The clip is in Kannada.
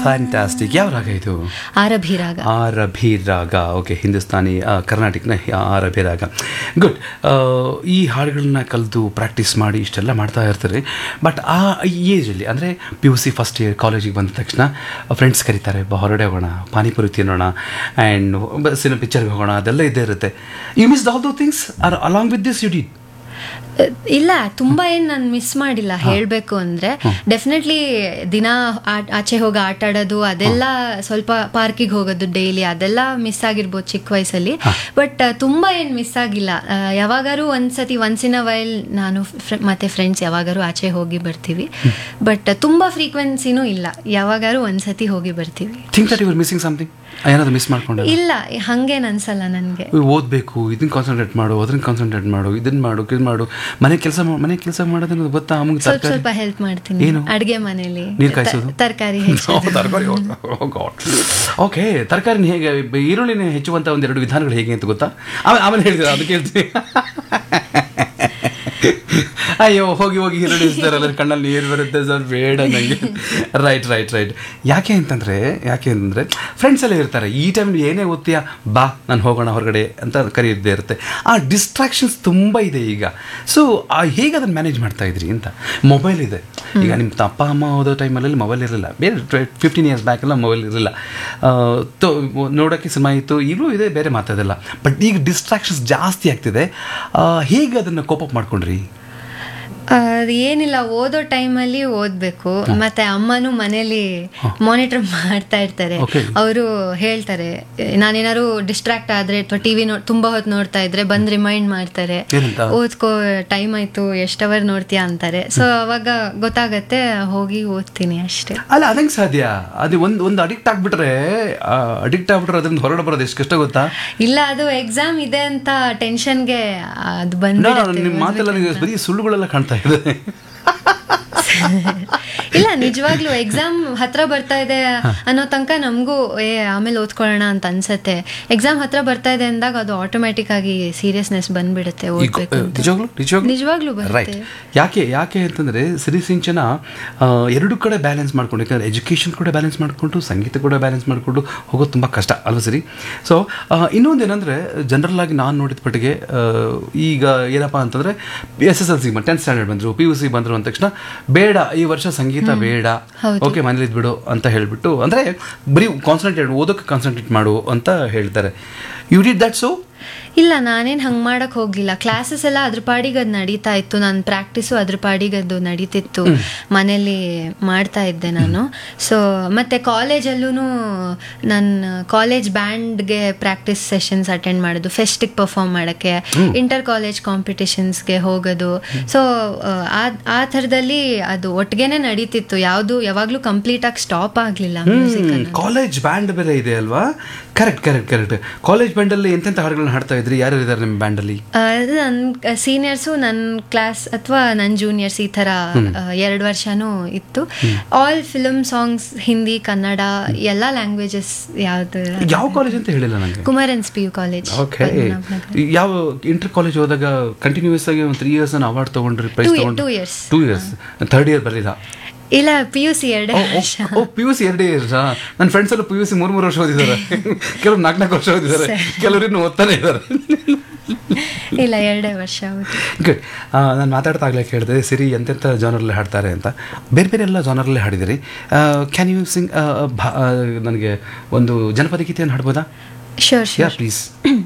ಫ್ಯಾಂಟಾಸ್ಟಿಕ್ ಯಾವ ರಾಗ ಇದು ಆರಭಿ ರಾಗ ಆರಭಿ ರಾಗ ಓಕೆ ಹಿಂದೂಸ್ತಾನಿ ಆ, ಕರ್ನಾಟಕನ ಆರಭಿ ರಾಗ ಗುಡ್ ಈ ಹಾಡುಗಳನ್ನ ಕಲಿತು ಪ್ರಾಕ್ಟೀಸ್ ಮಾಡಿ ಇಷ್ಟೆಲ್ಲ ಮಾಡ್ತಾ ಇರ್ತಾರೆ ಬಟ್ ಆ ಏಜಲ್ಲಿ ಅಂದರೆ P U C first year ಕಾಲೇಜಿಗೆ ಬಂದ ತಕ್ಷಣ ಫ್ರೆಂಡ್ಸ್ ಕರೀತಾರೆ ಬಾ ಹೊರಗಡೆ ಹೋಗೋಣ ಪಾನಿಪುರಿ ತಿನ್ನೋಣ ಆ್ಯಂಡ್ ಬಸ್ಸಿನ ಪಿಕ್ಚರ್ಗೆ ಹೋಗೋಣ ಅದೆಲ್ಲ ಇದ್ದೇ ಇರುತ್ತೆ you miss all those things are along with this you the ah, ಇಲ್ಲ ತುಂಬಾ ಏನ್ ನಾನು ಮಿಸ್ ಮಾಡಿಲ್ಲ ಹೇಳ್ಬೇಕು ಅಂದ್ರೆ ಡೆಫಿನೆಟ್ಲಿ ದಿನ ಆ- ಆಚೆ ಹೋಗಿ ಆಟ ಆಡೋದು ಅದೆಲ್ಲ ಸ್ವಲ್ಪ ಪಾರ್ಕಿಗೆ ಹೋಗೋದು ಡೈಲಿ ಅದೆಲ್ಲ ಮಿಸ್ ಆಗಿರ್ಬೋದು ಚಿಕ್ಕ ವಯಸ್ಸಲ್ಲಿ ಬಟ್ ತುಂಬಾ ಏನ್ ಮಿಸ್ ಆಗಿಲ್ಲ ಅಹ್, ಯಾವಾಗಾರು ಒಂದ್ಸತಿ ಒನ್ಸ್ ಇನ್ ಅ ವೈಲ್ ನಾನು ಫ್ರ- ಮತ್ತೆ ಫ್ರೆಂಡ್ಸ್ ಯಾವಾಗಾರು ಆಚೆ ಹೋಗಿ ಬರ್ತೀವಿ ಬಟ್ ತುಂಬಾ ಫ್ರೀಕ್ವೆನ್ಸಿನೂ ಇಲ್ಲ ಯಾವಾಗಾರು ಒಂದ್ಸತಿ ಹೋಗಿ ಬರ್ತೀವಿ think that you're missing something ಏನಾದ್ರು ಮಿಸ್ ಮಾಡ್ಕೊಂಡೆ ಇಲ್ಲ ಹಂಗೇನ್ ಅನ್ಸಲ್ಲ ನನ್ಗೆ ಓದಬೇಕು ಇದನ್ನ ಕಾನ್ಸಂಟ್ರೇಟ್ ಮಾಡು ಅದನ್ನ ಕಾನ್ಸಂಟ್ರೇಟ್ ಮಾಡು ಇದನ್ನ ಮಾಡು ಇದು ಮಾಡು ಮನೆ ಕೆಲಸ ಮನೆ ಕೆಲಸ ಮಾಡೋದನ್ನ ಗೊತ್ತಾ ಅಮ್ಮಗೆ ಸ್ವಲ್ಪ ತರಕಾರಿ ಸ್ವಲ್ಪ ಹೆಲ್ಪ್ ಮಾಡ್ತೀನಿ ಏನು? ಅಡ್ಗೆ ಮನೇಲಿ ನೀರ್ ಕಾಯ್ಸೋದು? ತರಕಾರಿ ತರಕಾರಿ ಓಕೆ ತರಕಾರಿನ ಹೇಗೆ ಬ- ಈರುಳ್ಳಿನ ಹೆಚ್ಚುವಂತ ಒಂದೆರಡು ವಿಧಾನಗಳು ಹೇಗೆ ಅಂತ ಗೊತ್ತಾ ಆಮೇಲೆ ಆಮೇಲೆ ಹೇಳ್ತೀರಾ ಅದಕ್ಕೆ ಹೇಳ್ತೀನಿ ಅಯ್ಯೋ ಹೋಗಿ ಹೋಗಿ ಈರುಳ್ಳಿ ಇಸ್ತಾರಲ್ಲ ಕಣ್ಣಲ್ಲಿ ನೀರು ಬರುತ್ತೆ ಸರ್ ಬೇಡ ನನಗೆ ರೈಟ್ ರೈಟ್ ರೈಟ್ ಯಾಕೆ ಅಂತಂದ್ರೆ ಯಾಕೆ ಅಂತಂದ್ರೆ ಫ್ರೆಂಡ್ಸ್ ಎಲ್ಲ ಇರ್ತಾರೆ ಈ ಟೈಮ್ ಏನೇ ಓದ್ತೀಯಾ ಬಾ ನಾನು ಹೋಗೋಣ ಹೊರಗಡೆ ಅಂತ ಕರೆಯದೇ ಇರುತ್ತೆ ಆ ಡಿಸ್ಟ್ರಾಕ್ಷನ್ಸ್ ತುಂಬ ಇದೆ ಈಗ ಸೊ ಹೇಗೆ ಅದನ್ನು ಮ್ಯಾನೇಜ್ ಮಾಡ್ತಾ ಇದ್ರಿ ಅಂತ ಮೊಬೈಲ್ ಇದೆ ಈಗ ನಿಮ್ಮ ಅಪ್ಪ ಅಮ್ಮ ಓದೋ ಟೈಮಲ್ಲಿ ಮೊಬೈಲ್ ಇರಲಿಲ್ಲ ಬೇರೆ ಫಿಫ್ಟೀನ್ ಇಯರ್ಸ್ ಬ್ಯಾಕ್ ಎಲ್ಲ ಮೊಬೈಲ್ ಇರಲಿಲ್ಲ ತೊ ನೋಡೋಕ್ಕೆ ಸಿನಿಮಾ ಇತ್ತು ಈಗಲೂ ಇದೆ ಬೇರೆ ಮಾತಾಡೋದಿಲ್ಲ ಬಟ್ ಈಗ ಡಿಸ್ಟ್ರಾಕ್ಷನ್ಸ್ ಜಾಸ್ತಿ ಆಗ್ತಿದೆ ಆ, ಹೇಗೆ ಅದನ್ನು ಕೋಪಪ್ ಮಾಡ್ಕೊಂಡ್ರಿ ಅದ್ ಏನಿಲ್ಲ ಓದೋ ಟೈಮಲ್ಲಿ ಓದ್ಬೇಕು ಮತ್ತೆ ಅಮ್ಮನೂ ಮನೇಲಿ ಮಾನಿಟರ್ ಮಾಡ್ತಾ ಇರ್ತಾರೆ Okay. ಅವರು ಹೇಳ್ತಾರೆ ನಾನೇನಾದ್ರು ಡಿಸ್ಟ್ರಾಕ್ಟ್ ಆದ್ರೆ ಅಥವಾ ಟಿವಿ ನೋ ತುಂಬಾ ಹೊತ್ತು ನೋಡ್ತಾ ಇದ್ರೆ ಬಂದ್ ರಿಮೈಂಡ್ ಮಾಡ್ತಾರೆ ಏನಂತ? ಓದ್ಕೋ ಟೈಮ್ ಆಯ್ತು ಎಷ್ಟ್ ಅವರ್ ನೋಡ್ತೀಯಾ ಅಂತಾರೆ ಸೊ ಅವಾಗ ಗೊತ್ತಾಗತ್ತೆ ಹೋಗಿ ಓದ್ತೀನಿ ಅಷ್ಟೇ ಅಲ್ಲ ಅದಂಗೆ ಸಾಧ್ಯ ಅದು ಒಂದು ಒಂದು ಅಡಿಕ್ಟ್ ಆಗ್ಬಿಟ್ರೆ ಅಡಿಕ್ಟ್ ಆಗ್ಬಿಟ್ರೆ ಅದರಿಂದ ಹೊರಗಡೆ ಬರೋದು ಎಷ್ಟು ಕಷ್ಟ ಗೊತ್ತಾ ಇಲ್ಲ ಅದು ಎಕ್ಸಾಮ್ ಇದೆ ಅಂತ ಟೆನ್ಷನ್ಗೆ ಅದು ನಾ- ಬಂದ್ಬಿಡತ್ತೆ ನಿಮ್ಮ ಮಾತೆಲ್ಲ ನನಗೆ ಬರೀ ಸುಳ್ಳುಗಳೆಲ್ಲ ಕಾಣ್ತಾ ಇದೆ ಇಲ್ಲ ನಿಜವಾಗ್ಲೂ ಎಕ್ಸಾಮ್ ಹತ್ರ ಬರ್ತಾ ಇದೆ ಅನ್ನೋ ತನಕ ನಮಗೂ ಏ ಆಮೇಲೆ ಓದ್ಕೊಳ್ಳೋಣ ಅಂತ ಅನ್ಸತ್ತೆ ಎಕ್ಸಾಮ್ ಹತ್ರ ಬರ್ತಾ ಇದೆ ಅಂದಾಗ ಅದು ಆಟೋಮ್ಯಾಟಿಕ್ ಆಗಿ ಸೀರಿಯಸ್ನೆಸ್ ಬಂದ್ಬಿಡುತ್ತೆ ಈ ಓದ್ಬೇಕು ಕೊ- ಅಂತ. ನಿಜವಾಗ್ಲೂ ನಿಜವಾಗ್ಲೂ ನಿಜವಾಗ್ಲೂ ಬರುತ್ತೆ. ರೈಟ್ ಯಾಕೆ ಯಾಕೆ ಅಂತಂದ್ರೆ ಸಿರಿ ಸಿಂಚನ ಆ, ಎರಡು ಕಡೆ ಬ್ಯಾಲೆನ್ಸ್ ಮಾಡ್ಕೊಂಡು ಯಾಕಂದ್ರೆ ಎಜುಕೇಷನ್ ಕೂಡ ಬ್ಯಾಲೆನ್ಸ್ ಮಾಡಿಕೊಂಡು ಸಂಗೀತ ಕೂಡ ಬ್ಯಾಲೆನ್ಸ್ ಮಾಡಿಕೊಂಡು ಹೋಗೋದು ತುಂಬ ಕಷ್ಟ ಅಲ್ವಾ ಸರಿ ಸೊ ಇನ್ನೊಂದು ಏನಂದ್ರೆ ಜನರಲ್ ಆಗಿ ನಾನು ನೋಡಿದ ಪಟ್ಟಿಗೆ ಆ, ಈಗ ಏನಪ್ಪ ಅಂತಂದ್ರೆ S S L C tenth standard ಬಂದರು ಪಿ ಯು ಸಿ ಬಂದರು ಅಂದ ತಕ್ಷಣ ಬೇಡ ಈ ವರ್ಷ ಸಂಗೀತ ಬೇಡ ಓಕೆ ಮನೇಲಿ ಬಿಡು ಅಂತ ಹೇಳ್ಬಿಟ್ಟು ಅಂದ್ರೆ ಬರೀ ಕಾನ್ಸಂಟ್ರೇಟ್ ಓದೋಕೆ ಕಾನ್ಸಂಟ್ರೇಟ್ ಮಾಡು ಅಂತ ಹೇಳ್ತಾರೆ ಯು ಡಿಡ್ ದಟ್ ಸೊ ಇಲ್ಲ ನಾನೇನ್ ಹಂಗ್ ಮಾಡಕ್ ಹೋಗ್ಲಿಲ್ಲ ಕ್ಲಾಸಸ್ ಎಲ್ಲ ಅದ್ರ ಪಾಡಿಗೆ ಅದು ನಡೀತಾ ಇತ್ತು ನನ್ನ ಪ್ರಾಕ್ಟೀಸು ಅದ್ರ ಪಾಡಿಗೆ ಅದು ನಡೀತಿತ್ತು ಮನೇಲಿ ಮಾಡ್ತಾ ಇದ್ದೆ ನಾನು ಸೊ ಮತ್ತೆ ಕಾಲೇಜಲ್ಲೂ ನನ್ನ ಕಾಲೇಜ್ ಬ್ಯಾಂಡ್ಗೆ ಪ್ರಾಕ್ಟೀಸ್ ಸೆಷನ್ಸ್ ಅಟೆಂಡ್ ಮಾಡೋದು ಫೆಸ್ಟಿಗೆ ಪರ್ಫಾರ್ಮ್ ಮಾಡೋಕ್ಕೆ ಇಂಟರ್ ಕಾಲೇಜ್ ಕಾಂಪಿಟಿಷನ್ಸ್ಗೆ ಹೋಗೋದು ಸೊ ಆ ಥರದಲ್ಲಿ ಅದು ಒಟ್ಟಿಗೆನೆ ನಡೀತಿತ್ತು ಯಾವುದು ಯಾವಾಗಲೂ ಕಂಪ್ಲೀಟ್ ಆಗಿ ಸ್ಟಾಪ್ ಆಗಲಿಲ್ಲ ಮ್ಯೂಸಿಕ್ ಕಾಲೇಜ್ ಬ್ಯಾಂಡ್ ಬೇರೆ ಇದೆ ಅಲ್ವಾ ಕರೆಕ್ಟ್ ಕರೆಕ್ಟ್ ಕರೆಕ್ಟ್ ಕಾಲೇಜ್ ಬ್ಯಾಂಡಲ್ಲಿ ಎಂತೆಂಥ ಹಾಡುಗಳನ್ನ ಹಾಡ್ತಾ ಇದ್ರಿ ಯಾರು ಇದ್ದಾರೆ ನಿಮ್ಮ ಬ್ಯಾಂಡಲ್ಲಿ ಅದು ನನ್ನ ಸೀನಿಯರ್ಸು ನನ್ನ ಕ್ಲಾಸ್ ಅಥವಾ ನನ್ನ ಜೂನಿಯರ್ಸ್ ಈ ಥರ ಎರಡು ವರ್ಷನೂ ಇತ್ತು all film songs Hindi Kannada ಎಲ್ಲ ಲ್ಯಾಂಗ್ವೇಜಸ್ ಯಾವ್ದು ಯಾವ ಕಾಲೇಜ್ ಅಂತ ಹೇಳಿಲ್ಲ ನನಗೆ Kumarans P U college okay ಯಾವ ಇಂಟರ್ ಕಾಲೇಜ್ ಹೋದಾಗ ಕಂಟಿನ್ಯೂಸ್ ಆಗಿ ಒಂದು ತ್ರೀ ಇಯರ್ಸ್ ನಾನು ಅವಾರ್ಡ್ ತಗೊಂಡ್ರಿ ಪ್ರೈಸ್ Two year- ತಗೊಂಡ್ರಿ two years. Two years third year ಬರಲಿಲ್ಲ ಇಲ್ಲ ಪಿ ಯು ಸಿ ಎರಡೇ ವರ್ಷ ಓ ಪಿ ಯು ಸಿ ಎರಡೇ ಇಯರ್ಸ್ ನನ್ನ ಫ್ರೆಂಡ್ಸ್ ಎಲ್ಲ ಪಿ ಯು ಸಿ ಮೂರು ಮೂರು ವರ್ಷ ಓದಿದ್ದಾರೆ ಕೆಲವರು ನಾಲ್ಕು ನಾಲ್ಕು ವರ್ಷ ಓದಿದ್ದಾರೆ ಕೆಲವರು ಇನ್ನು ಓದ್ತಾನೆ ಇದ್ದಾರೆ ಇಲ್ಲ ಎರಡೇ ವರ್ಷ ಹೌದು ಗುಡ್ ನಾನು ಮಾತಾಡ್ತಾಗಲೇ ಕೇಳಿದೆ ಸಿರಿ ಎಂತೆಂಥ ಜಾನರಲ್ಲಿ ಹಾಡ್ತಾರೆ ಅಂತ ಬೇರೆ ಬೇರೆ ಎಲ್ಲ ಜಾನರಲ್ಲೇ ಹಾಡಿದಿರಿ ಕ್ಯಾನ್ ಯು ಸಿಂಗ್ ನನಗೆ ಒಂದು ಜನಪದ ಗೀತೆಯನ್ನು ಹಾಡ್ಬೋದಾ ಶೋರ್ ಯಾ ಶೋರ್ ಪ್ಲೀಸ್